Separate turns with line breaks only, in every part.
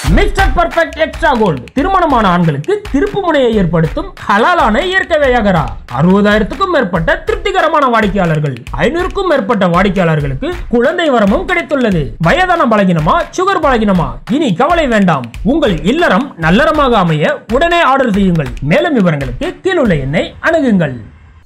Mister perfect extra gold திருமணமான ஆண்களுக்கு திருப்பு முனையை ஏற்படுத்தும் ஹலாலான இயற்கை வியாகரா அறுபதாயிரத்துக்கும் மேற்பட்ட திருப்திகரமான வாடிக்கையாளர்கள் ஐநூறுக்கும் மேற்பட்ட வாடிக்கையாளர்களுக்கு குழந்தை வரமும் கிடைத்துள்ளது வயதான பலகினமா சுகர் பலகினமா இனி கவலை வேண்டாம் உங்கள் இல்லறம் நல்லறமாக அமைய உடனே ஆர்டர் செய்யுங்கள் மேலும் விவரங்களுக்கு கீழுள்ள எண்ணை அணுகுங்கள்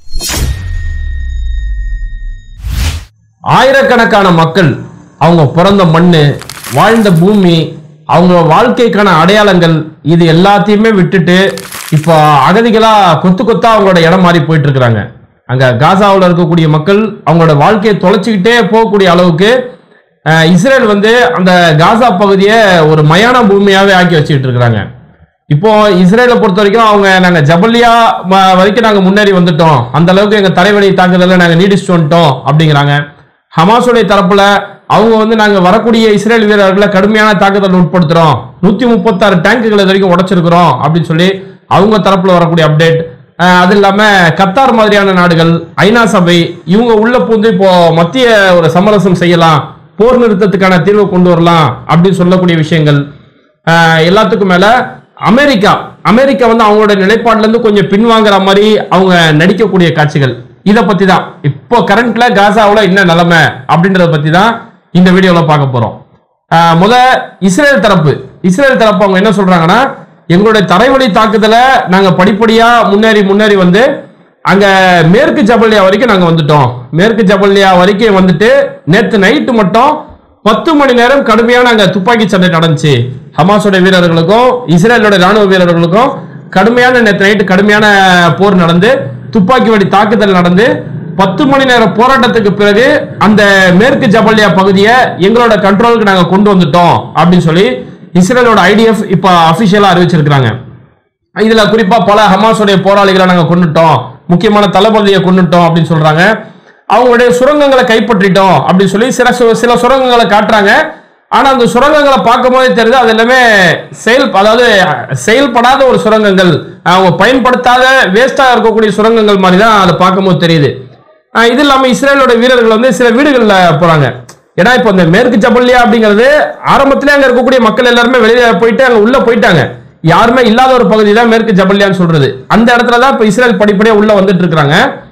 ஆயிரக்கணக்கான மக்கள் அவங்க பிறந்த மண்ணு வாழ்ந்த பூமி அவங்க வாழ்க்கைக்கான அடையாளங்கள் இது எல்லாத்தையுமே விட்டுட்டு இப்போ அகதிகளா கொத்து கொத்தா அவங்களோட இடம் மாறி போயிட்டு இருக்கிறாங்க அங்க காசாவில் இருக்கக்கூடிய மக்கள் அவங்களோட வாழ்க்கையை தொலைச்சிக்கிட்டே போகக்கூடிய அளவுக்கு அஹ், இஸ்ரேல் வந்து அந்த காசா பகுதியை ஒரு மயான பூமியாவே ஆக்கி வச்சுக்கிட்டு இருக்கிறாங்க இப்போ இஸ்ரேலை பொறுத்த வரைக்கும் அவங்க நாங்க ஜபல்யா ம- வரைக்கும் நாங்க முன்னேறி வந்துட்டோம் அந்த அளவுக்கு எங்க தலைவலி தாக்குதலை நாங்க நீடிச்சுட்டு வந்துட்டோம் அப்படிங்கிறாங்க ஹமாஸுடைய தரப்புல அவங்க வந்து நாங்க வரக்கூடிய இஸ்ரேல் வீரர்களை கடுமையான தாக்குதல் உட்படுத்துறோம் நூத்தி முப்பத்தாறு டேங்குகள் இது வரைக்கும் உடைச்சிருக்கிறோம் அப்படின்னு சொல்லி அவங்க தரப்புல வரக்கூடிய அப்டேட் அது இல்லாம கத்தார் மாதிரியான நாடுகள் ஐநா சபை இவங்க உள்ள பூந்து இப்போ மத்திய ஒரு சமரசம் செய்யலாம் போர் நிறுத்தத்துக்கான தீர்வை கொண்டு வரலாம் அப்படின்னு சொல்லக்கூடிய விஷயங்கள் ஆஹ் எல்லாத்துக்கும் மேல அமெரிக்கா அமெரிக்கா வந்து அவங்களோட நிலைப்பாடுல இருந்து கொஞ்சம் பின்வாங்குற மாதிரி அவங்க நடிக்கக்கூடிய காட்சிகள் இத பத்தி தான் இப்போ கரண்ட்ல காசாவுல என்ன நிலைமை அப்படின்றத பத்தி தான் இந்த வீடியோல பார்க்க போறோம் ஆஹ் முத இஸ்ரேல் தரப்பு இஸ்ரேல் தரப்பு அவங்க என்ன சொல்றாங்கன்னா எங்களுடைய தரைவழி தாக்குதலை நாங்க படிப்படியா முன்னேறி முன்னேறி வந்து அங்க மேற்கு ஜபல்யா வரைக்கும் நாங்க வந்துட்டோம் மேற்கு ஜபல்யா வரைக்கும் வந்துட்டு நேத்து நைட்டு மட்டும் பத்து மணி நேரம் கடுமையான அங்க துப்பாக்கி சண்டை நடந்துச்சு ஹமாஸோட வீரர்களுக்கும் இஸ்ரேலோட ராணுவ வீரர்களுக்கும் கடுமையான நேற்று நைட்டு கடுமையான போர் நடந்து துப்பாக்கி வெடி தாக்குதல் நடந்து பத்து மணி நேர போராட்டத்துக்கு பிறகு அந்த மேற்கு ஜபல்யா பகுதியை எங்களோட கண்ட்ரோலுக்கு நாங்க கொண்டு வந்துட்டோம் அப்படின்னு சொல்லி இஸ்ரேலோட ஐடிஎஃப் இப்ப அபிஷியலா அறிவிச்சிருக்காங்க இதுல குறிப்பா பல ஹமாஸுடைய போராளிகளை நாங்க கொண்டுட்டோம் முக்கியமான தளபதியை கொண்டுட்டோம் அப்படின்னு சொல்றாங்க அவங்களுடைய சுரங்கங்களை கைப்பற்றிட்டோம் அப்படின்னு சொல்லி சில சு- சில சுரங்கங்களை காட்டுறாங்க ஆனா அந்த சுரங்கங்களை பார்க்கும் போதே தெரியுது அது எல்லாமே செயல் அதாவது செயல்படாத ஒரு சுரங்கங்கள் அவங்க பயன்படுத்தாத வேஸ்டா இருக்கக்கூடிய சுரங்கங்கள் மாதிரி தான் அதை பார்க்கும்போது தெரியுது ஆஹ் இது இல்லாம இஸ்ரேலோட வீரர்கள் வந்து சில வீடுகள்ல போறாங்க ஏன்னா இப்போ இந்த மேற்கு ஜபல்யா அப்படிங்கிறது ஆரம்பத்திலே அங்க இருக்கக்கூடிய மக்கள் எல்லாருமே வெளியில போயிட்டு அங்க உள்ள போயிட்டாங்க யாருமே இல்லாத ஒரு பகுதி தான் மேற்கு ஜபல்யான்னு சொல்றது அந்த இடத்துல தான் இப்போ இஸ்ரேல் படிப்படியா உள்ள வந்துட்டு இருக்காங்க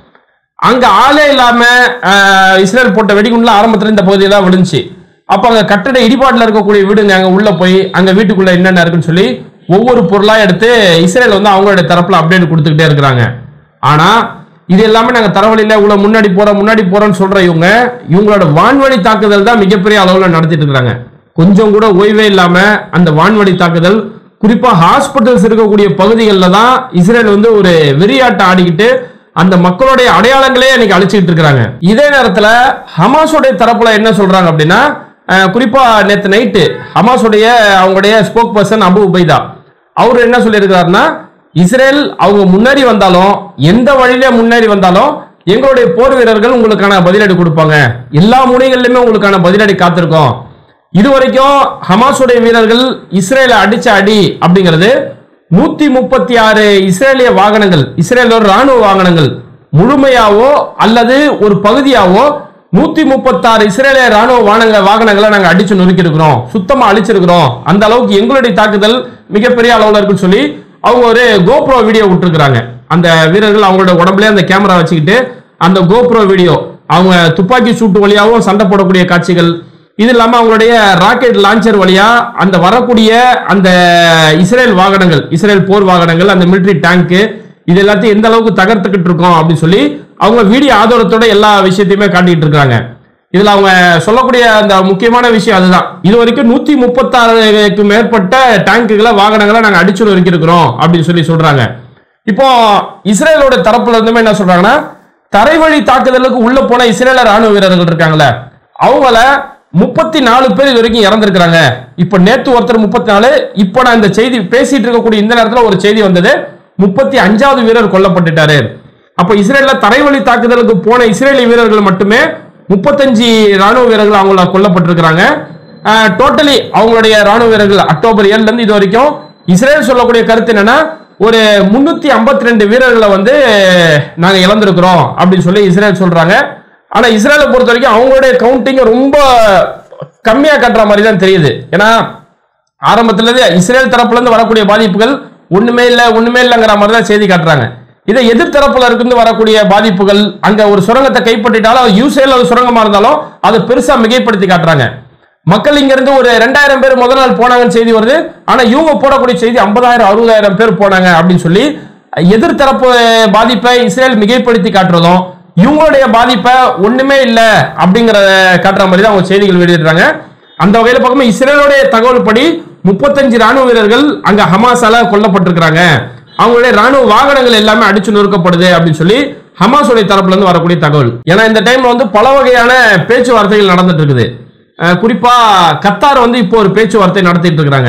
அங்க ஆளே இல்லாம ஆஹ், இஸ்ரேல் போட்ட வெடிகுண்டுல ஆரம்பத்துல இந்த பகுதியில விழுந்துச்சு அப்ப அங்க கட்டட இடிபாட்டுல இருக்கக்கூடிய வீடுங்க அங்க உள்ள போய் அங்க வீட்டுக்குள்ள என்னென்ன இருக்குன்னு சொல்லி ஒவ்வொரு பொருளா எடுத்து இஸ்ரேல் வந்து அவங்களுடைய தரப்புல அப்டேட் கொடுத்துக்கிட்டே இருக்கிறாங்க ஆனா இது எல்லாமே நாங்க தரவழியில இவ்வளவு முன்னாடி போறோம் முன்னாடி போறோம்னு சொல்ற இவங்க இவங்களோட வான்வழி தாக்குதல் தான் மிகப்பெரிய அளவுல நடத்திட்டு இருக்காங்க கொஞ்சம் கூட ஓய்வே இல்லாம அந்த வான்வழி தாக்குதல் குறிப்பா ஹாஸ்பிட்டல்ஸ் இருக்கக்கூடிய பகுதிகளில் தான் இஸ்ரேல் வந்து ஒரு வெறியாட்டம் ஆடிக்கிட்டு அந்த மக்களுடைய அடையாளங்களே இன்னைக்கு அழிச்சுக்கிட்டு இருக்காங்க இதே நேரத்துல ஹமாஸோடைய தரப்புல என்ன சொல்றாங்க அப்படின்னா அஹ், குறிப்பா நேத்து நைட்டு ஹமாஸோடைய அவங்களுடைய ஸ்போக் பர்சன் அபு உபைதா அவர் என்ன சொல்லியிருக்கிறாருன்னா இஸ்ரேல் அவங்க முன்னேறி வந்தாலும் எந்த வழியில முன்னேறி வந்தாலும் எங்களுடைய போர் வீரர்கள் உங்களுக்கான பதிலடி கொடுப்பாங்க எல்லா முனைகள்லயுமே உங்களுக்கான பதிலடி காத்திருக்கோம் இதுவரைக்கும் ஹமாஸுடைய வீரர்கள் இஸ்ரேலை அடிச்ச அடி அப்படிங்கிறது நூத்தி முப்பத்தி ஆறு இஸ்ரேலிய வாகனங்கள் இஸ்ரேலோட ராணுவ வாகனங்கள் முழுமையாவோ அல்லது ஒரு பகுதியாவோ நூத்தி முப்பத்தாறு இஸ்ரேலிய ராணுவ வாகனங்க வாகனங்களை நாங்க அடிச்சு நொறுக்கி இருக்கிறோம் சுத்தமா அழிச்சிருக்கிறோம் அந்த அளவுக்கு எங்களுடைய தாக்குதல் மிகப்பெரிய அளவுல இருக்குன்னு சொல்லி அவங்க ஒரு கோப்ரோ வீடியோ விட்டுருக்காங்க அந்த வீரர்கள் அவங்களோட உடம்புலயே அந்த கேமரா வச்சுக்கிட்டு அந்த கோப்ரோ வீடியோ அவங்க துப்பாக்கி சூட்டு வழியாகவும் சண்டை போடக்கூடிய காட்சிகள் இது இல்லாம அவங்களுடைய ராக்கெட் லான்ச்சர் வழியா அந்த வரக்கூடிய அந்த இஸ்ரேல் வாகனங்கள் இஸ்ரேல் போர் வாகனங்கள் அந்த மிலிட்டரி டேங்க் இது எல்லாத்தையும் எந்த அளவுக்கு தகர்த்துக்கிட்டு இருக்கோம் அப்படின்னு சொல்லி அவங்க வீடியோ ஆதாரத்தோட எல்லா விஷயத்தையுமே காட்டிட்டு இருக்காங்க இதுல அவங்க சொல்லக்கூடிய அந்த முக்கியமான விஷயம் அதுதான் இது வரைக்கும் நூத்தி முப்பத்தாறுக்கு மேற்பட்ட டேங்குகளை வாகனங்களை நாங்க அடிச்சு நொறுக்கியிருக்கிறோம் அப்படின்னு சொல்லி சொல்றாங்க இப்போ இஸ்ரேலோட தரப்புல இருந்துமே என்ன சொல்றாங்கன்னா தரைவழி தாக்குதலுக்கு உள்ள போன இஸ்ரேல ராணுவ வீரர்கள் இருக்காங்களே அவங்கள முப்பத்தி நாலு பேர் இது வரைக்கும் இறந்திருக்கிறாங்க இப்ப நேத்து ஒருத்தர் முப்பத்தி நாலு இப்போ நான் இந்த செய்தி பேசிட்டு இருக்கக்கூடிய இந்த நேரத்துல ஒரு செய்தி வந்தது முப்பத்தி அஞ்சாவது வீரர் கொல்லப்பட்டுட்டாரு அப்ப இஸ்ரேல்ல தரைவழி தாக்குதலுக்கு போன இஸ்ரேலி வீரர்கள் மட்டுமே முப்பத்தஞ்சு ராணுவ வீரர்கள் அவங்கள கொல்லப்பட்டிருக்கிறாங்க டோட்டலி அவங்களுடைய ராணுவ வீரர்கள் அக்டோபர் ஏழுல இருந்து இது வரைக்கும் இஸ்ரேல் சொல்லக்கூடிய கருத்து என்னன்னா ஒரு முன்னூத்தி ஐம்பத்தி ரெண்டு வீரர்களை வந்து நாங்க இழந்திருக்கிறோம் அப்படின்னு சொல்லி இஸ்ரேல் சொல்றாங்க ஆனா இஸ்ரேலை பொறுத்த வரைக்கும் அவங்களுடைய கவுண்டிங் ரொம்ப கம்மியா கட்டுற மாதிரி தான் தெரியுது ஏன்னா ஆரம்பத்துல இருந்து இஸ்ரேல் தரப்புல இருந்து வரக்கூடிய பாதிப்புகள் ஒண்ணுமே இல்ல ஒண்ணுமே இல்லைங்கிற மாதிரி தான் செய்தி காட்டுறாங்க இதை எதிர்த்தரப்புல இருந்து வரக்கூடிய பாதிப்புகள் அங்க ஒரு சுரங்கத்தை கைப்பற்றிட்டாலும் அது யூசேல ஒரு சுரங்கமா இருந்தாலும் அதை பெருசா மிகைப்படுத்தி காட்டுறாங்க மக்கள் இங்க இருந்து ஒரு ரெண்டாயிரம் பேர் முதல் நாள் போனாங்கன்னு செய்தி வருது ஆனா இவங்க போடக்கூடிய செய்தி ஐம்பதாயிரம் அறுபதாயிரம் பேர் போனாங்க அப்படின்னு சொல்லி எதிர்த்தரப்பு பாதிப்பை இஸ்ரேல் மிகைப்படுத்தி காட்டுறதும் இவங்களுடைய பாதிப்பை ஒண்ணுமே இல்ல அப்படிங்கறத காட்டுற மாதிரி தான் அவங்க செய்திகள் வெளியிடுறாங்க அந்த வகையில பார்க்கும்போது இஸ்ரேலுடைய தகவல் படி முப்பத்தஞ்சு ராணுவ வீரர்கள் அங்க ஹமாஸால கொல்லப்பட்டிருக்கிறாங்க அவங்களுடைய ராணுவ வாகனங்கள் எல்லாமே அடிச்சு நொறுக்கப்படுது அப்படின்னு சொல்லி ஹமாஸுடைய தரப்புல இருந்து வரக்கூடிய தகவல் ஏன்னா இந்த டைம்ல வந்து பல வகையான பேச்சுவார்த்தைகள் நடந்துட்டு இருக்குது அஹ் குறிப்பா கத்தார் வந்து இப்போ ஒரு பேச்சுவார்த்தை நடத்திட்டு இருக்காங்க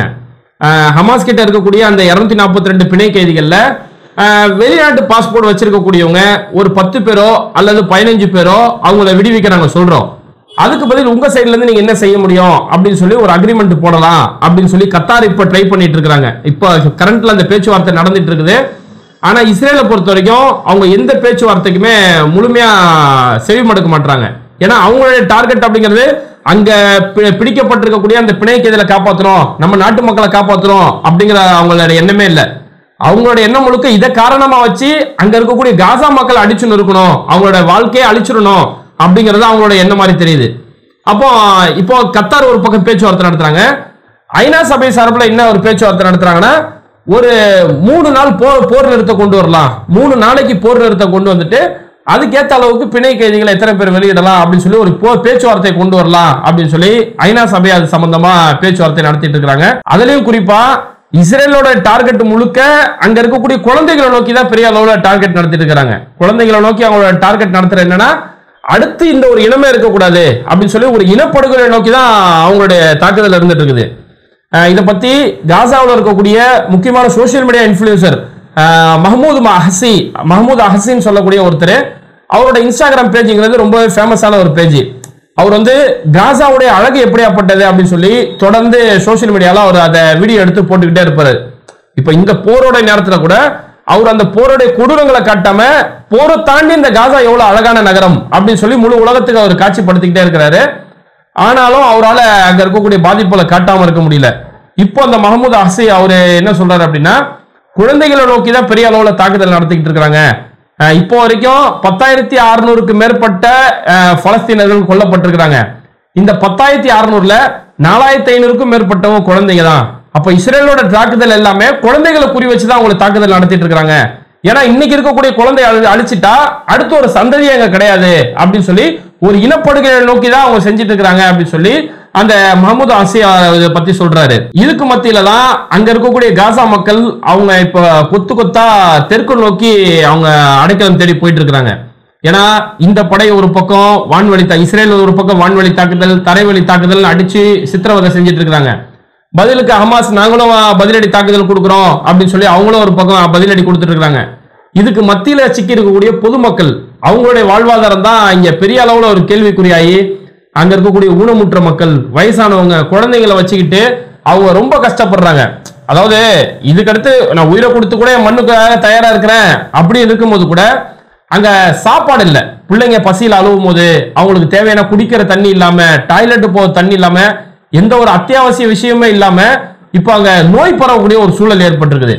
ஹமாஸ் கிட்ட இருக்கக்கூடிய அந்த இருநூத்தி நாற்பத்தி ரெண்டு பிணை கைதிகள்ல அஹ் வெளிநாட்டு பாஸ்போர்ட் வச்சிருக்கக்கூடியவங்க ஒரு பத்து பேரோ அல்லது பதினஞ்சு பேரோ அவங்கள விடுவிக்க நாங்க சொல்றோம் அதுக்கு பதில் உங்க சைடுல இருந்து நீங்க என்ன செய்ய முடியும் அப்படின்னு சொல்லி ஒரு அக்ரிமெண்ட் போடலாம் அப்படின்னு சொல்லி கத்தார் இப்ப ட்ரை பண்ணிட்டு இருக்காங்க இப்போ கரண்ட்ல அந்த பேச்சுவார்த்தை நடந்துட்டு இருக்குது ஆனா இஸ்ரேலை பொறுத்த வரைக்கும் அவங்க எந்த பேச்சுவார்த்தைக்குமே முழுமையா செவி மடுக்க மாட்டாங்க ஏன்னா அவங்களுடைய டார்கெட் அப்படிங்கிறது அங்க பி- பிடிக்கப்பட்டிருக்கக்கூடிய அந்த பிணை கைதில காப்பாத்துறோம் நம்ம நாட்டு மக்களை காப்பாத்துறோம் அப்படிங்கிற அவங்களோட எண்ணமே இல்லை அவங்களோட எண்ணம் முழுக்க இதை காரணமா வச்சு அங்க இருக்கக்கூடிய காசா மக்களை அடிச்சு நொறுக்கணும் அவங்களோட வாழ்க்கையை அழிச்சிடணும் அப்படிங்கறது அவங்களோட எண்ணம் மாதிரி தெரியுது அப்போ இப்போ கத்தார் ஒரு பக்கம் பேச்சுவார்த்தை நடத்துறாங்க ஐநா சபை சார்பில் என்ன ஒரு பேச்சுவார்த்தை நடத்துறாங்கன்னா ஒரு மூணு நாள் போர் போர் நிறுத்தம் கொண்டு வரலாம் மூணு நாளைக்கு போர் நிறுத்தம் கொண்டு வந்துட்டு அதுக்கேத்த அளவுக்கு பிணை கைதிகளை எத்தனை பேர் வெளியிடலாம் அப்படின்னு சொல்லி ஒரு போ பேச்சுவார்த்தை கொண்டு வரலாம் அப்படின்னு சொல்லி ஐநா சபை அது சம்பந்தமா பேச்சுவார்த்தை நடத்திட்டு இருக்காங்க அதுலயும் குறிப்பா இஸ்ரேலோட டார்கெட் முழுக்க அங்க இருக்கக்கூடிய குழந்தைகளை நோக்கி தான் பெரிய அளவுல டார்கெட் நடத்திட்டு இருக்காங்க குழந்தைகளை நோக்கி அவங்களோட டார்கெட் நடத்துற என்னன்னா அடுத்து இந்த ஒரு இனமே இருக்கக்கூடாது அப்படின்னு சொல்லி ஒரு இனப்படுகொலை நோக்கி தான் அவங்களுடைய தாக்குதல் இருந்துட்டு இருக்குது அஹ் இதை பத்தி காசாவில் இருக்கக்கூடிய முக்கியமான சோஷியல் மீடியா இன்ஃபுளுசர் மஹமூத் அஹசி மஹமூத் அஹசின்னு சொல்லக்கூடிய ஒருத்தர் அவரோட இன்ஸ்டாகிராம் பேஜுங்கிறது ரொம்ப ஃபேமஸான ஒரு பேஜ் அவர் வந்து காசாவுடைய அழகு எப்படியாப்பட்டது அப்படின்னு சொல்லி தொடர்ந்து சோஷியல் மீடியால அவர் அதை வீடியோ எடுத்து போட்டுக்கிட்டே இருப்பாரு இப்ப இந்த போரோட நேரத்துல கூட அவர் அந்த போருடைய கொடூரங்களை காட்டாம போரை தாண்டி இந்த காசா எவ்வளவு அழகான நகரம் அப்படின்னு சொல்லி முழு உலகத்துக்கு அவர் காட்சிப்படுத்திக்கிட்டே இருக்கிறாரு ஆனாலும் அவரால அங்க இருக்கக்கூடிய பாதிப்புகளை காட்டாம இருக்க முடியல இப்போ அந்த மஹமூத் அஹசி அவரு என்ன சொல்றாரு அப்படின்னா குழந்தைகளை நோக்கி தான் பெரிய அளவுல தாக்குதல் நடத்திக்கிட்டு இருக்காங்க அஹ் இப்போ வரைக்கும் பத்தாயிரத்தி அறுநூறுக்கு மேற்பட்ட அஹ், பலஸ்தீனர்கள் கொல்லப்பட்டிருக்கிறாங்க இந்த பத்தாயிரத்தி அறுநூறுல நாலாயிரத்தி ஐநூறுக்கும் மேற்பட்டவங்க குழந்தைங்க தான் அப்ப இஸ்ரேலோட தாக்குதல் எல்லாமே குழந்தைகளை குறி வச்சு தான் அவங்களை தாக்குதல் நடத்திட்டு இருக்காங்க ஏன்னா இன்னைக்கு இருக்கக்கூடிய குழந்தை அழி- அழிச்சிட்டா அடுத்து ஒரு சந்ததி அங்க கிடையாது அப்படின்னு சொல்லி ஒரு இனப்படுகையை நோக்கி தான் அவங்க செஞ்சுட்டு இருக்காங்க அப்படின்னு சொல்லி அந்த முகமது ஆசியா இதை பத்தி சொல்றாரு இதுக்கு மத்தியில தான் அங்க இருக்கக்கூடிய காசா மக்கள் அவங்க இப்ப கொத்து கொத்தா தெற்கு நோக்கி அவங்க அடைக்கலம் தேடி போயிட்டு இருக்காங்க ஏன்னா இந்த படை ஒரு பக்கம் வான்வழி தா- இஸ்ரேல் ஒரு பக்கம் வான்வழி தாக்குதல் தரைவழி தாக்குதல் அடிச்சு சித்திரவதை செஞ்சுட்டு இருக்காங்க பதிலுக்கு ஹமாஸ் நாங்களும் பதிலடி தாக்குதல் கொடுக்குறோம் அப்படின்னு சொல்லி அவங்களும் ஒரு பக்கம் பதிலடி கொடுத்துட்டு இருக்காங்க இதுக்கு மத்தியில சிக்கி இருக்கக்கூடிய பொதுமக்கள் அவங்களுடைய வாழ்வாதாரம் தான் இங்க பெரிய அளவுல ஒரு கேள்விக்குறியாகி அங்க இருக்கக்கூடிய ஊனமுற்ற மக்கள் வயசானவங்க குழந்தைங்களை வச்சுக்கிட்டு அவங்க ரொம்ப கஷ்டப்படுறாங்க அதாவது இதுக்கடுத்து நான் உயிரை கொடுத்து கூட என் மண்ணுக்காக தயாரா இருக்கிறேன் அப்படி இருக்கும்போது கூட அங்க சாப்பாடு இல்ல பிள்ளைங்க பசியில் அழுவும் போது அவங்களுக்கு தேவையான குடிக்கிற தண்ணி இல்லாம டாய்லெட் போக தண்ணி இல்லாம எந்த ஒரு அத்தியாவசிய விஷயமே இல்லாம இப்போ அங்க நோய் பரவக்கூடிய ஒரு சூழல் ஏற்பட்டிருக்குது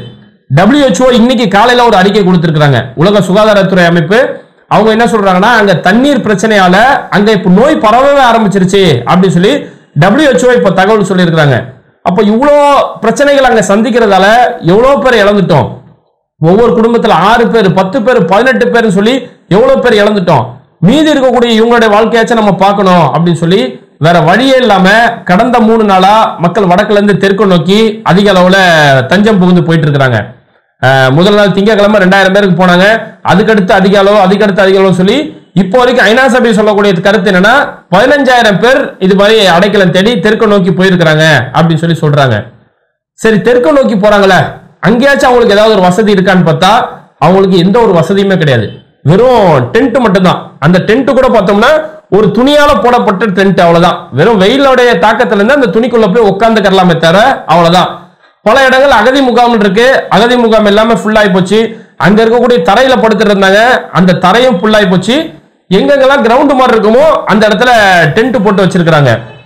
WHO இன்னைக்கு காலையில ஒரு அறிக்கை கொடுத்திருக்காங்க உலக சுகாதாரத்துறை அமைப்பு அவங்க என்ன சொல்றாங்கன்னா அங்க தண்ணீர் பிரச்சனையால அங்க இப்ப நோய் பரவவே ஆரம்பிச்சிருச்சு அப்படின்னு சொல்லி WHO இப்ப தகவல் சொல்லியிருக்கிறாங்க அப்ப இவ்வளோ பிரச்சனைகள் அங்க சந்திக்கிறதால எவ்வளவு பேர் இழந்துட்டோம் ஒவ்வொரு குடும்பத்துல ஆறு பேர் பத்து பேர் பதினெட்டு பேர்னு சொல்லி எவ்வளவு பேர் இழந்துட்டோம் மீதி இருக்கக்கூடிய இவங்களுடைய வாழ்க்கையாச்சும் நம்ம பார்க்கணும் அப்படின்னு சொல்லி வேற வழியே இல்லாம கடந்த மூணு நாளா மக்கள் வடக்குல இருந்து தெற்கு நோக்கி அதிக அளவுல தஞ்சம் புகுந்து போயிட்டு இருக்கிறாங்க அஹ் முதல் நாள் திங்கக்கிழமை ரெண்டாயிரம் பேருக்கு போனாங்க அதுக்கடுத்து அதிக அளவு அதுக்கடுத்து அதிக அளவு சொல்லி இப்போ வரைக்கும் ஐநா சபை சொல்லக்கூடிய கருத்து என்னன்னா பதினஞ்சாயிரம் பேர் இது மாதிரி அடைக்கலம் தேடி தெற்கு நோக்கி போயிருக்கிறாங்க அப்படின்னு சொல்லி சொல்றாங்க சரி தெற்கு நோக்கி போறாங்களே அங்கேயாச்சும் அவங்களுக்கு ஏதாவது ஒரு வசதி இருக்கான்னு பார்த்தா அவங்களுக்கு எந்த ஒரு வசதியுமே கிடையாது வெறும் டென்ட் மட்டும்தான் அந்த டென்ட் கூட பார்த்தோம்னா ஒரு துணியால போடப்பட்ட டென்ட் அவ்வளவுதான் வெறும் வெயிலோடைய தாக்கத்துல இருந்து அந்த துணிக்குள்ள போய் உட்காந்துக்கலாமே தவிர அவ்வளவுதான் பல இடங்கள் அகதி முகாம் இருக்கு அகதி முகாம் எல்லாமே ஃபுல் ஆகி போச்சு அங்க இருக்கக்கூடிய தரையில படுத்துட்டு இருந்தாங்க அந்த தரையும் ஃபுல் ஆகி போச்சு எங்கெங்கெல்லாம் கிரவுண்ட் மாதிரி இருக்குமோ அந்த இடத்துல டென்ட் போட்டு வச்சிருக்காங்க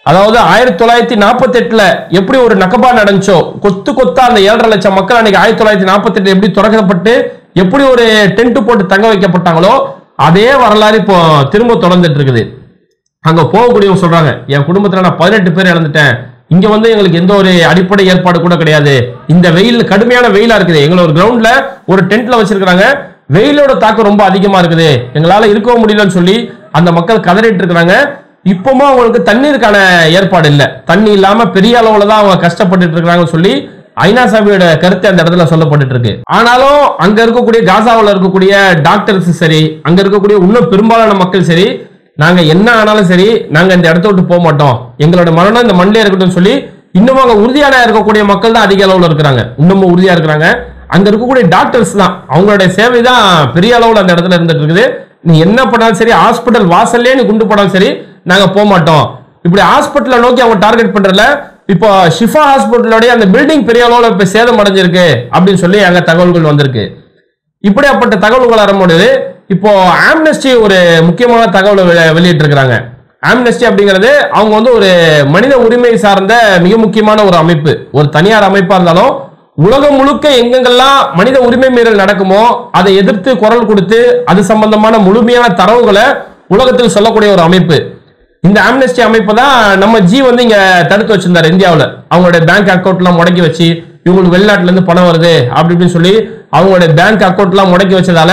அதாவது ஆயிரத்தி தொள்ளாயிரத்தி நாற்பத்தி எட்டுல எப்படி ஒரு நக்கபா நடந்துச்சோ கொத்து கொத்தா அந்த ஏழரை லட்சம் மக்கள் அன்னைக்கு ஆயிரத்தி தொள்ளாயிரத்தி நாற்பத்தி எட்டு எப்படி துறக்கப்பட்டு எப்படி ஒரு டென்ட் போட்டு தங்க வைக்கப்பட்டாங்களோ அதே வரலாறு இப்போ திரும்ப தொடர்ந்துட்டு இருக்குது அங்க போகக்கூடியவங்க சொல்றாங்க என் குடும்பத்துல நான் பதினெட்டு பேர் இழந்துட்டேன் இங்க வந்து எங்களுக்கு எந்த ஒரு அடிப்படை ஏற்பாடு கூட கிடையாது இந்த வெயில் கடுமையான வெயிலா இருக்குது எங்களை ஒரு கிரவுண்ட்ல ஒரு டென்ட்ல வச்சிருக்காங்க வெயிலோட தாக்கம் ரொம்ப அதிகமா இருக்குது எங்களால இருக்கவும் முடியலன்னு சொல்லி அந்த மக்கள் கதறிட்டு இருக்கிறாங்க இப்பவும் அவங்களுக்கு தண்ணீருக்கான ஏற்பாடு இல்ல தண்ணி இல்லாம பெரிய அளவுல தான் அவங்க கஷ்டப்பட்டுட்டு இருக்காங்கன்னு சொல்லி ஐநா சபையோட கருத்து அந்த இடத்துல சொல்லப்பட்டுட்டு இருக்கு ஆனாலும் அங்க இருக்கக்கூடிய காசாவுல இருக்கக்கூடிய டாக்டர்ஸ் சரி அங்க இருக்கக்கூடிய இன்னும் பெரும்பாலான மக்கள் சரி நாங்க என்ன ஆனாலும் சரி நாங்க இந்த இடத்த விட்டு போக மாட்டோம் எங்களோட மரணம் இந்த மண்ணிலே இருக்கட்டும் சொல்லி இன்னமும் அங்க உறுதியான இருக்கக்கூடிய மக்கள் தான் அதிக அளவுல இருக்கிறாங்க இன்னமும் உறுதியா இருக்கிறாங்க அங்க இருக்கக்கூடிய டாக்டர்ஸ் தான் அவங்களுடைய சேவை தான் பெரிய அளவுல அந்த இடத்துல இருந்துட்டு இருக்குது நீ என்ன பண்ணாலும் சரி ஹாஸ்பிட்டல் வாசல்லே நீ குண்டு போனாலும் சரி நாங்க போக மாட்டோம் இப்படி ஹாஸ்பிட்டலை நோக்கி அவங்க டார்கெட் பண்றதுல இப்போ ஷிஃபா ஹாஸ்பிட்டலோடைய அந்த பில்டிங் பெரிய அளவுல இப்ப சேதம் அடைஞ்சிருக்கு அப்படின்னு சொல்லி அங்க தகவல்கள் வந்திருக்கு இப்படியாப்பட்ட தகவல்கள் வரும்பொழுது இப்போ ஆம்னஸ்டி ஒரு முக்கியமான தகவலை வெளி- வெளியிட்டிருக்கிறாங்க ஆம்னஸ்டி அப்படிங்கிறது அவங்க வந்து ஒரு மனித உரிமை சார்ந்த மிக முக்கியமான ஒரு அமைப்பு ஒரு தனியார் அமைப்பா இருந்தாலும் உலகம் முழுக்க எங்கெங்கெல்லாம் மனித உரிமை மீறல் நடக்குமோ அதை எதிர்த்து குரல் கொடுத்து அது சம்பந்தமான முழுமையான தரவுகளை உலகத்தில் சொல்லக்கூடிய ஒரு அமைப்பு இந்த ஆம்னஸ்டி அமைப்பு தான் நம்ம ஜி வந்து இங்க தடுத்து வச்சிருந்தாரு இந்தியாவுல அவங்களுடைய பேங்க் அக்கௌண்ட்லாம் முடக்கி வச்சு இவங்களுக்கு வெளிநாட்டுல இருந்து பணம் வருது அப்படி இப்படின்னு சொல்லி அவங்களுடைய பேங்க் அக்கௌண்ட்லாம் முடக்கி வச்சதால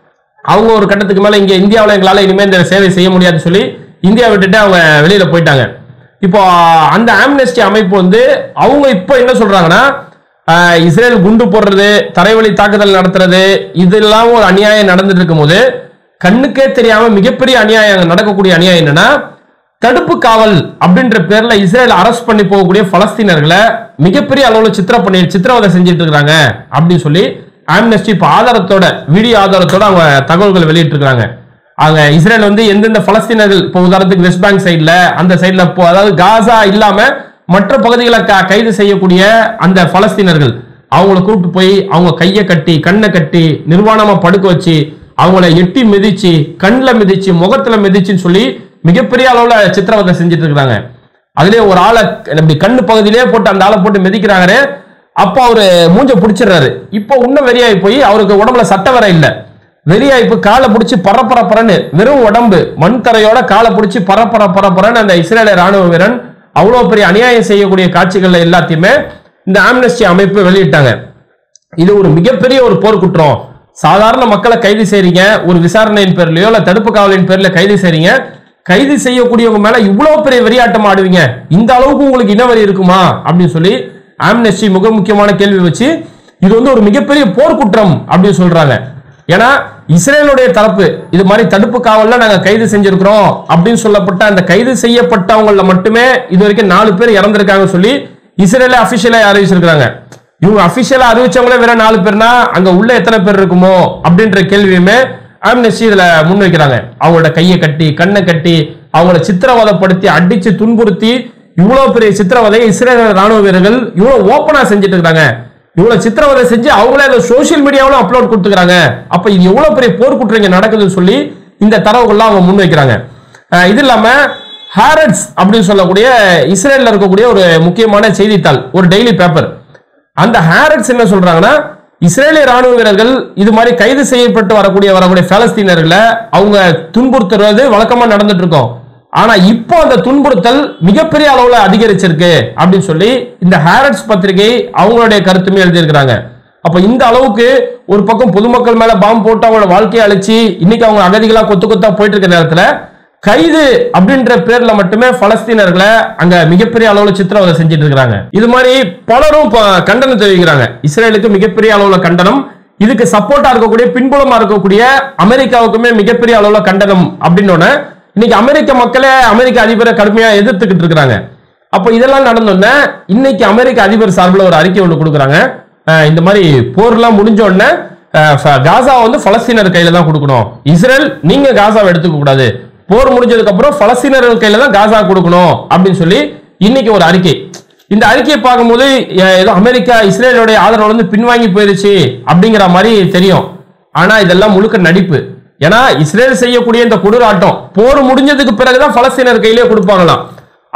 அவங்க ஒரு கட்டத்துக்கு மேல இங்க இந்தியாவுல எங்களால இனிமே இந்த சேவை செய்ய முடியாதுன்னு சொல்லி இந்தியா விட்டுட்டு அவங்க வெளியில போயிட்டாங்க இப்போ அந்த ஆம்னஸ்டி அமைப்பு வந்து அவங்க இப்போ என்ன சொல்றாங்கன்னா ஆஹ், இஸ்ரேல் குண்டு போடுறது தரைவழி தாக்குதல் நடத்துறது இதெல்லாம் ஒரு அநியாயம் நடந்துட்டு இருக்கும்போது கண்ணுக்கே தெரியாம மிகப்பெரிய அநியாயம் அங்க நடக்கக்கூடிய அநியாயம் என்னன்னா தடுப்பு காவல் அப்படின்ற பேர்ல இஸ்ரேல் அரெஸ்ட் பண்ணி போகக்கூடிய பலஸ்தீனர்களை மிகப்பெரிய அளவுல சித்திர பண்ணி சித்திரவதை செஞ்சுட்டு இருக்காங்க அப்படின்னு சொல்லி ஆம்னஸ்டி இப்ப ஆதாரத்தோட வீடியோ ஆதாரத்தோட அவங்க தகவல்கள் வெளியிட்டு இருக்காங்க அவங்க இஸ்ரேல் வந்து எந்தெந்த பலஸ்தீனர்கள் இப்போ உதாரணத்துக்கு வெஸ்ட் பேங்க் சைடுல அந்த சைடுல இப்போ அதாவது காசா இல்லாம மற்ற பகுதிகளை க- கைது செய்யக்கூடிய அந்த பலஸ்தீனர்கள் அவங்கள கூப்பிட்டு போய் அவங்க கையை கட்டி கண்ணை கட்டி நிர்வாணமா படுக்க வச்சு அவங்கள எட்டி மிதிச்சு கண்ணில் மிதிச்சு முகத்துல மிதிச்சுன்னு சொல்லி மிகப்பெரிய அளவுல சித்திரவதை செஞ்சுட்டு இருக்காங்க அதுலயே ஒரு ஆளை இப்படி கண்ணு பகுதியிலே போட்டு அந்த ஆளை போட்டு மிதிக்கிறாரு அப்போ அவரு மூஞ்ச பிடிச்சிடுறாரு இப்போ இன்னும் வெறியாகி போய் அவருக்கு உடம்புல சட்டை வர இல்ல வெறியாகி போய் காலை பிடிச்சி பரப்பர பரன்னு வெறும் உடம்பு மண் தரையோட காலை பிடிச்சி பரப்பர பரப்பரன்னு அந்த இஸ்ரேலிய ராணுவ வீரன் அவ்வளவு பெரிய அநியாயம் செய்யக்கூடிய காட்சிகள் எல்லாத்தையுமே இந்த ஆம்னஸ்டி அமைப்பு வெளியிட்டாங்க இது ஒரு மிகப்பெரிய ஒரு போர்க்குற்றம் சாதாரண மக்களை கைது செய்றீங்க ஒரு விசாரணையின் பேர்லயோ இல்ல தடுப்பு காவலின் பேர்ல கைது செய்றீங்க கைது செய்யக்கூடியவங்க மேல இவ்வளவு பெரிய வெறியாட்டம் ஆடுவீங்க இந்த அளவுக்கு உங்களுக்கு இனவரி இருக்குமா அப்படின்னு சொல்லி ஆம்னஸ்டி மிக முக்கியமான கேள்வி வச்சு இது வந்து ஒரு மிகப்பெரிய போர்க்குற்றம் அப்படின்னு சொல்றாங்க ஏன்னா இஸ்ரேலுடைய தரப்பு இது மாதிரி தடுப்பு காவல்ல நாங்க கைது செஞ்சிருக்கிறோம் அப்படின்னு சொல்லப்பட்ட அந்த கைது செய்யப்பட்டவங்கள மட்டுமே இது வரைக்கும் நாலு பேர் இறந்திருக்காங்க சொல்லி இஸ்ரேல அபிஷியலா அறிவிச்சிருக்காங்க இவங்க அபிஷியலா அறிவிச்சவங்களே வேற நாலு பேர்னா அங்க உள்ள எத்தனை பேர் இருக்குமோ அப்படின்ற கேள்வியுமே ஆம்னஸ்டி இதுல முன்வைக்கிறாங்க அவங்களோட கையை கட்டி கண்ணை கட்டி அவங்கள சித்திரவதைப்படுத்தி அடிச்சு துன்புறுத்தி இவ்வளவு பெரிய சித்திரவதையை இஸ்ரேல் ராணுவ வீரர்கள் இவ்வளவு ஓப்பனா செஞ்சுட்டு இருக்காங்க இவ்வளவு சித்திரவதை செஞ்சு அவங்களே அந்த சோஷியல் மீடியாவிலும் அப்லோட் கொடுத்துக்கிறாங்க அப்ப இது எவ்வளவு பெரிய போர்க்குற்றம் இங்க நடக்குதுன்னு சொல்லி இந்த தரவுகள்லாம் அவங்க முன்வைக்கிறாங்க அஹ் இது இல்லாம ஹாரட்ஸ் அப்படின்னு சொல்லக்கூடிய இஸ்ரேல்ல இருக்கக்கூடிய ஒரு முக்கியமான செய்தித்தாள் ஒரு டெய்லி பேப்பர் அந்த ஹாரட்ஸ் என்ன சொல்றாங்கன்னா இஸ்ரேலிய ராணுவ வீரர்கள் இது மாதிரி கைது செய்யப்பட்டு வரக்கூடிய வரக்கூடிய பாலஸ்தீனர்களை அவங்க துன்புறுத்துறது வழக்கமா நடந்துட்டு இருக்கோம் ஆனா இப்போ அந்த துன்புறுத்தல் மிகப்பெரிய அளவுல அதிகரிச்சிருக்கு அப்படின்னு சொல்லி இந்த ஹாரட்ஸ் பத்திரிகை அவங்களுடைய கருத்துமே எழுதியிருக்கிறாங்க அப்ப இந்த அளவுக்கு ஒரு பக்கம் பொதுமக்கள் மேல பாம்பு போட்டு அவங்களோட வாழ்க்கையை அழிச்சு இன்னைக்கு அவங்க அகதிகளா கொத்து கொத்தா போயிட்டு இருக்க நேரத்துல கைது அப்படின்ற பேர்ல மட்டுமே பலஸ்தீனர்களை அங்க மிகப்பெரிய அளவுல சித்திரவதை செஞ்சுட்டு இருக்காங்க இது மாதிரி பலரும் இப்ப கண்டனம் தெரிவிக்கிறாங்க இஸ்ரேலுக்கு மிகப்பெரிய அளவுல கண்டனம் இதுக்கு சப்போர்ட்டா இருக்கக்கூடிய பின்புலமா இருக்கக்கூடிய அமெரிக்காவுக்குமே மிகப்பெரிய அளவுல கண்டனம் அப்படின்னு இன்னைக்கு அமெரிக்க மக்களே அமெரிக்க அதிபரை கடுமையா எதிர்த்துக்கிட்டு இருக்கிறாங்க அப்போ இதெல்லாம் நடந்தோடனே இன்னைக்கு அமெரிக்க அதிபர் சார்பில் ஒரு அறிக்கை ஒன்று கொடுக்குறாங்க அஹ் இந்த மாதிரி போர்லாம் முடிஞ்ச உடனே அஹ் ஃப- காசா வந்து பலஸ்தீனர் கையில தான் கொடுக்கணும் இஸ்ரேல் நீங்க காசாவை எடுத்துக்க கூடாது போர் முடிஞ்சதுக்கு அப்புறம் பலஸ்தீனர்கள் கையில தான் காசா கொடுக்கணும் அப்படின்னு சொல்லி இன்னைக்கு ஒரு அறிக்கை இந்த அறிக்கையை பார்க்கும்போது அஹ், ஏதோ அமெரிக்கா இஸ்ரேலுடைய ஆதரவு வந்து பின்வாங்கி போயிருச்சு அப்படிங்கிற மாதிரி தெரியும் ஆனா இதெல்லாம் முழுக்க நடிப்பு ஏன்னா இஸ்ரேல் செய்யக்கூடிய இந்த கொடூராட்டம் போர் முடிஞ்சதுக்கு பிறகுதான் பலஸ்தீனர் கையிலே கொடுப்பாங்களாம்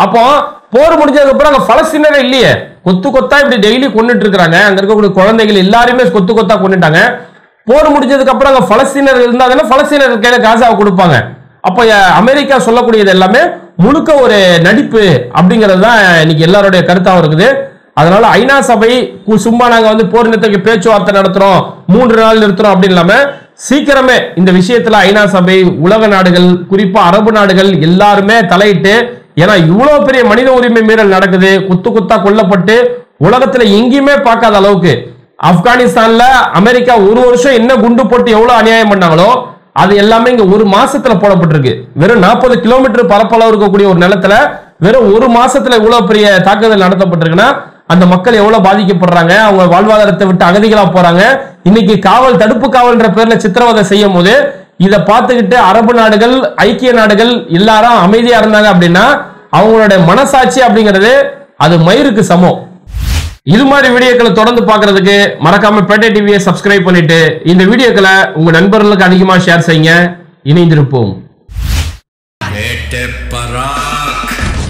அப்போ போர் முடிஞ்சதுக்கு அப்புறம் அங்க பலஸ்தீனரே இல்லையே கொத்து கொத்தா இப்படி டெய்லி கொண்டுட்டு இருக்காங்க அங்க இருக்கக்கூடிய குழந்தைகள் எல்லாருமே கொத்து கொத்தா கொண்டுட்டாங்க போர் முடிஞ்சதுக்கு அப்புறம் அங்க பலஸ்தீனர் இருந்தாங்கன்னா பலஸ்தீனர் கையில காசாவை கொடுப்பாங்க அப்ப அஹ், அமெரிக்கா சொல்லக்கூடியது எல்லாமே முழுக்க ஒரு நடிப்பு அப்படிங்கிறது தான் இன்னைக்கு எல்லாருடைய கருத்தாவும் இருக்குது அதனால ஐநா சபை கு- சும்மா நாங்க வந்து போர் நிறுத்தத்துக்கு பேச்சுவார்த்தை நடத்துறோம் மூன்று நாள் நிறுத்துறோம் அப்படின்னு இல்லாம சீக்கிரமே இந்த விஷயத்துல ஐநா சபை உலக நாடுகள் குறிப்பா அரபு நாடுகள் எல்லாருமே தலையிட்டு ஏன்னா இவ்வளவு பெரிய மனித உரிமை மீறல் நடக்குது குத்து குத்தா கொல்லப்பட்டு உலகத்துல எங்கேயுமே பார்க்காத அளவுக்கு ஆப்கானிஸ்தான்ல அமெரிக்கா ஒரு வருஷம் என்ன குண்டு போட்டு எவ்வளவு அநியாயம் பண்ணாங்களோ அது எல்லாமே இங்க ஒரு மாசத்துல போடப்பட்டிருக்கு வெறும் நாற்பது கிலோமீட்டர் பரப்பளவு இருக்கக்கூடிய ஒரு நிலத்துல வெறும் ஒரு மாசத்துல இவ்வளவு பெரிய தாக்குதல் நடத்தப்பட்டிருக்குன்னா அந்த மக்கள் எவ்வளவு பாதிக்கப்படுறாங்க அவங்க வாழ்வாதாரத்தை விட்டு அகதிகளா போறாங்க இன்னைக்கு காவல் தடுப்பு காவல்ன்ற பேர்ல சித்திரவதை செய்யும் போது இதை பார்த்துக்கிட்டு அரபு நாடுகள் ஐக்கிய நாடுகள் எல்லாரும் அமைதியா இருந்தாங்க அப்படின்னா அவங்களோட மனசாட்சி அப்படிங்கிறது அது மயிருக்கு சமம் இது மாதிரி வீடியோக்களை தொடர்ந்து பார்க்கிறதுக்கு மறக்காம பேட்டை டிவியை சப்ஸ்கிரைப் பண்ணிட்டு இந்த வீடியோக்களை உங்க நண்பர்களுக்கு அதிகமா ஷேர் செய்யுங்க இணைந்திருப்போம்
Vete Barack.